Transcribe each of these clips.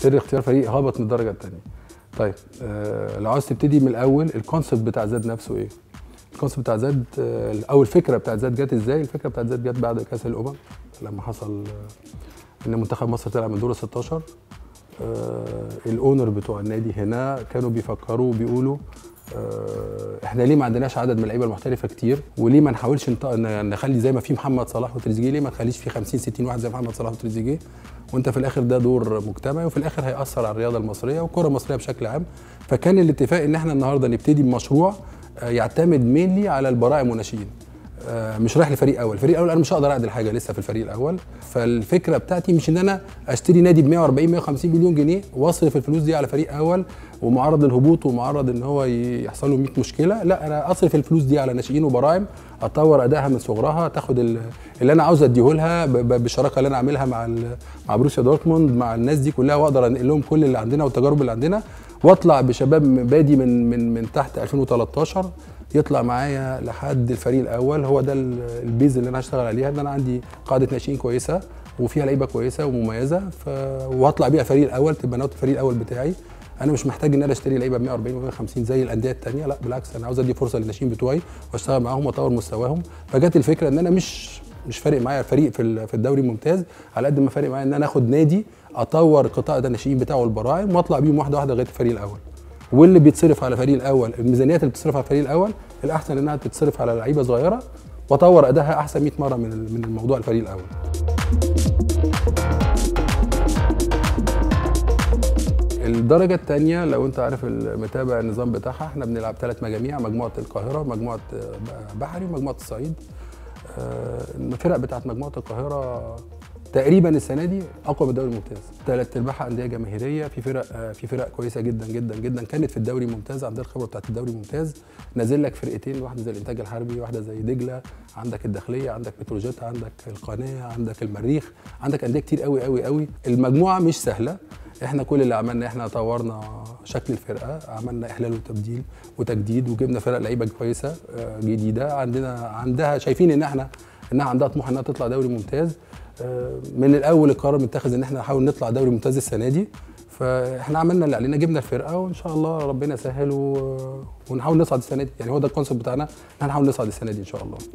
سر اختيار فريق هابط من الدرجه الثانيه طيب آه لو عاوز تبتدي من الاول الكونسبت بتاع زاد نفسه ايه الكونسبت بتاع زاد آه او الفكره بتاعت زاد جت ازاي الفكره بتاعت زاد جت بعد كاس الامم لما حصل آه ان منتخب مصر طلع من دور ال 16 آه الاونر بتوع النادي هنا كانوا بيفكروا بيقولوا آه، احنا ليه ما عندناش عدد من اللعيبه المحترفه كتير وليه ما نحاولش نط- ن- نخلي زي ما في محمد صلاح وتريزيجيه ليه ما نخليش في 50 60 واحد زي محمد صلاح وتريزيجيه وانت في الاخر ده دور مجتمعي وفي الاخر هياثر على الرياضه المصريه والكره المصريه بشكل عام فكان الاتفاق ان احنا النهارده نبتدي بمشروع آه، يعتمد مينلي على البراعم والناشئين آه، مش رايح لفريق اول الفريق الاول انا مش هقدر اعدل حاجه لسه في الفريق الاول فالفكره بتاعتي مش ان انا اشتري نادي ب 140 150 مليون جنيه واصرف الفلوس دي على فريق اول ومعرض للهبوط ومعرض ان هو ي- يحصل له 100 مشكله لا انا اصرف الفلوس دي على ناشئين وبراعم اطور ادائها من صغرها تاخد ال- اللي انا عاوز اديه لها ب- ب- بالشراكه اللي انا عاملها مع ال- مع بروسيا دورتموند مع الناس دي كلها واقدر انقل لهم كل اللي عندنا والتجارب اللي عندنا واطلع بشباب بادي من من من تحت 2013 يطلع معايا لحد الفريق الاول هو ده ال- البيز اللي انا هشتغل عليها ان انا عندي قاعده ناشئين كويسه وفيها لعيبه كويسه ومميزه ف... وهطلع بيها الفريق الاول تبقى نوت الفريق الاول بتاعي انا مش محتاج ان انا اشتري لعيبه ب 140 و 150 زي الانديه الثانيه لا بالعكس انا عاوز ادي فرصه للناشئين بتوعي واشتغل معاهم واطور مستواهم فجت الفكره ان انا مش مش فارق معايا الفريق في ال- في الدوري الممتاز على قد ما فارق معايا ان انا اخد نادي اطور قطاع ده الناشئين بتاعه والبراعم واطلع بيهم واحده واحده لغايه الفريق الاول واللي بيتصرف على الفريق الاول الميزانيات اللي بتصرف على الفريق الاول الاحسن انها تتصرف على لعيبه صغيره واطور ادائها احسن 100 مره من ال- من الموضوع الفريق الاول الدرجة الثانية لو أنت عارف متابع النظام بتاعها احنا بنلعب ثلاث مجاميع مجموعة القاهرة مجموعة آه، بحري ومجموعة الصعيد آه، الفرق بتاعت مجموعة القاهرة تقريبا السنة دي أقوى من الدوري الممتاز ثلاث أرباعها أندية جماهيرية في فرق آه، في فرق كويسة جدا جدا جدا كانت في الدوري الممتاز عندها الخبرة بتاعت الدوري الممتاز نازل لك فرقتين واحدة زي الإنتاج الحربي واحدة زي دجلة عندك الداخلية عندك بتروجيت عندك القناة عندك المريخ عندك أندية كتير قوي قوي قوي المجموعة مش سهلة احنا كل اللي عملنا احنا طورنا شكل الفرقه عملنا احلال وتبديل وتجديد وجبنا فرق لعيبه كويسه آه، جديده عندنا عندها شايفين ان احنا انها عندها طموح انها تطلع دوري ممتاز آه، من الاول القرار متخذ ان احنا نحاول نطلع دوري ممتاز السنه دي فاحنا عملنا اللي علينا جبنا الفرقه وان شاء الله ربنا يسهل و... ونحاول نصعد السنه دي يعني هو ده الكونسيبت بتاعنا ان احنا نحاول نصعد السنه دي ان شاء الله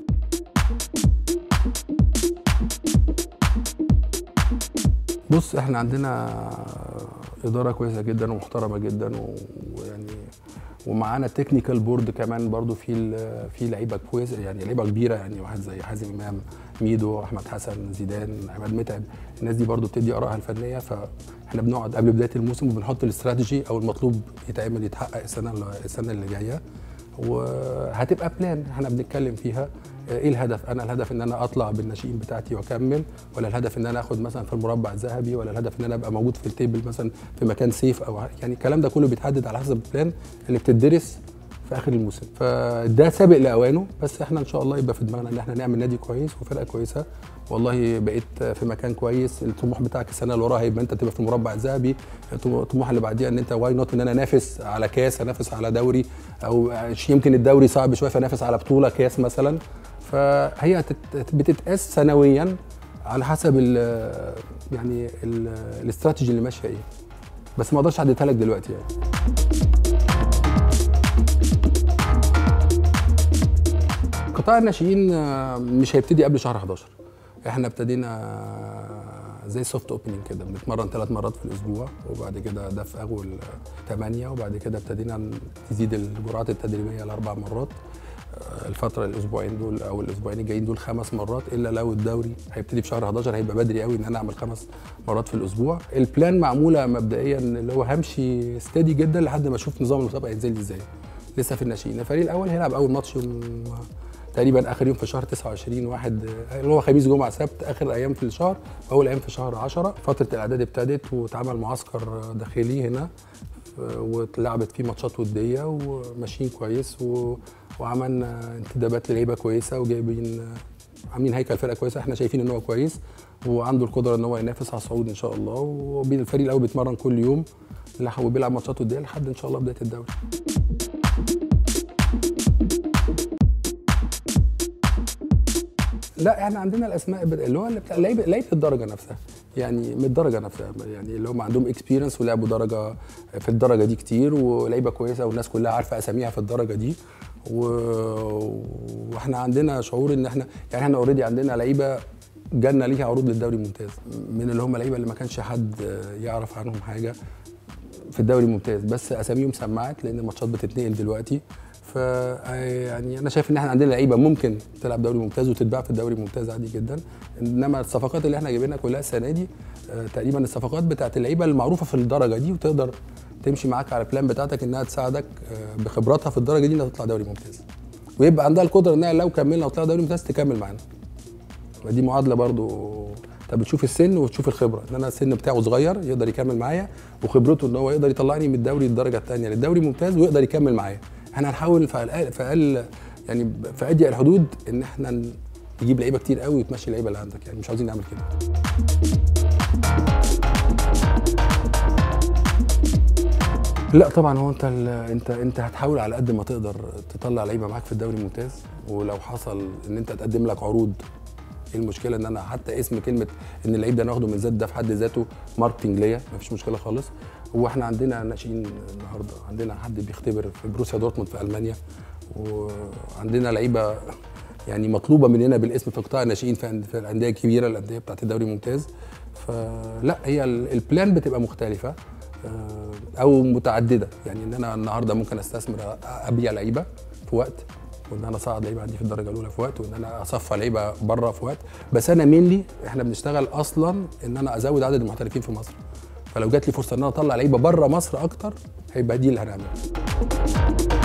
بص احنا عندنا اداره كويسه جدا ومحترمه جدا و- ويعني ومعانا تكنيكال بورد كمان برضو في ال- في لعيبه كويسه يعني لعيبه كبيره يعني واحد زي حازم امام ميدو احمد حسن زيدان عماد متعب الناس دي برضو بتدي ارائها الفنيه فاحنا بنقعد قبل بدايه الموسم وبنحط الاستراتيجي او المطلوب يتعمل يتحقق السنه اللي- السنه اللي جايه وهتبقى بلان احنا بنتكلم فيها ايه الهدف انا الهدف ان انا اطلع بالناشئين بتاعتي واكمل ولا الهدف ان انا اخد مثلا في المربع الذهبي ولا الهدف ان انا ابقى موجود في التيبل مثلا في مكان سيف او يعني الكلام ده كله بيتحدد على حسب البلان اللي بتدرس في اخر الموسم فده سابق لاوانه بس احنا ان شاء الله يبقى في دماغنا ان احنا نعمل نادي كويس وفرقه كويسه والله بقيت في مكان كويس الطموح بتاعك السنه اللي وراها هيبقى انت تبقى في المربع الذهبي الطموح اللي بعديها ان انت واي نوت ان انا انافس على كاس انافس على دوري او يمكن الدوري صعب شويه فانافس على بطوله كاس مثلا فهي هتت- بتتقاس سنويا على حسب ال يعني ال- الاستراتيجي اللي ماشيه ايه بس ما اقدرش احددها لك دلوقتي يعني قطاع الناشئين آه، مش هيبتدي قبل شهر 11 احنا ابتدينا آه، زي سوفت اوبننج كده بنتمرن ثلاث مرات في الاسبوع وبعد كده ده في اول ثمانية وبعد كده ابتدينا تزيد الجرعات التدريبيه لاربع مرات آه، الفتره الاسبوعين دول او الاسبوعين الجايين دول خمس مرات الا لو الدوري هيبتدي في شهر 11 هيبقى بدري قوي ان انا اعمل خمس مرات في الاسبوع البلان معموله مبدئيا اللي هو همشي ستادي جدا لحد ما اشوف نظام المسابقه هينزل لي ازاي لسه في الناشئين الفريق الاول هيلعب اول ماتش يوم تقريبا اخر يوم في شهر 29 واحد اللي هو خميس جمعه سبت اخر ايام في الشهر اول ايام في شهر 10 فتره الاعداد ابتدت واتعمل معسكر داخلي هنا واتلعبت فيه ماتشات وديه وماشيين كويس و... وعملنا انتدابات للعيبه كويسه وجايبين عاملين هيكل فرقه كويسه احنا شايفين ان هو كويس وعنده القدره ان هو ينافس على الصعود ان شاء الله والفريق الاول بيتمرن كل يوم لح- وبيلعب ماتشات وديه لحد ان شاء الله بدايه الدوري لا احنا عندنا الاسماء بت- اللي هو اللي بتاع لعيبه لعيبه الدرجه نفسها يعني من الدرجه نفسها يعني اللي هم عندهم اكسبيرينس ولعبوا درجه في الدرجه دي كتير ولعيبه كويسه والناس كلها عارفه اساميها في الدرجه دي و... واحنا عندنا شعور ان احنا يعني احنا اوريدي عندنا لعيبه جالنا ليها عروض للدوري الممتاز من اللي هم لعيبه اللي ما كانش حد يعرف عنهم حاجه في الدوري الممتاز بس اساميهم سمعت لان الماتشات بتتنقل دلوقتي ف يعني انا شايف ان احنا عندنا لعيبه ممكن تلعب دوري ممتاز وتتباع في الدوري الممتاز عادي جدا انما الصفقات اللي احنا جايبينها كلها السنه دي آه، تقريبا الصفقات بتاعت اللعيبه المعروفه في الدرجه دي وتقدر تمشي معاك على البلان بتاعتك انها تساعدك آه، بخبراتها في الدرجه دي انها تطلع دوري ممتاز ويبقى عندها القدره انها لو كملنا وطلع دوري ممتاز تكمل معانا دي معادله برضو انت بتشوف السن وتشوف الخبره ان انا السن بتاعه صغير يقدر يكمل معايا وخبرته ان هو يقدر يطلعني من الدوري الدرجه الثانيه للدوري ممتاز ويقدر يكمل معايا احنا هنحاول في اقل في اقل يعني في اضيق الحدود ان احنا نجيب لعيبه كتير قوي وتمشي اللعيبه اللي عندك يعني مش عاوزين نعمل كده لا طبعا هو انت ال- انت انت هتحاول على قد ما تقدر تطلع لعيبه معاك في الدوري الممتاز ولو حصل ان انت تقدم لك عروض ايه المشكله ان انا حتى اسم كلمه ان اللعيب ده ناخده من زاد ده في حد ذاته ماركتنج ليا مفيش مشكله خالص هو احنا عندنا ناشئين النهارده عندنا حد بيختبر في بروسيا دورتموند في المانيا وعندنا لعيبه يعني مطلوبه مننا بالاسم في قطاع الناشئين في في الانديه الكبيره الانديه بتاعت الدوري الممتاز فلا هي ال- البلان بتبقى مختلفه آه، او متعدده يعني ان انا النهارده ممكن استثمر أ- ابيع لعيبه في وقت وان انا اصعد لعيبه عندي في الدرجه الاولى في وقت وان انا اصفى لعيبه بره في وقت بس انا مينلي احنا بنشتغل اصلا ان انا ازود عدد المحترفين في مصر فلو جات لي فرصه ان انا اطلع لعيبه بره مصر اكتر هيبقى دي اللي هنعملها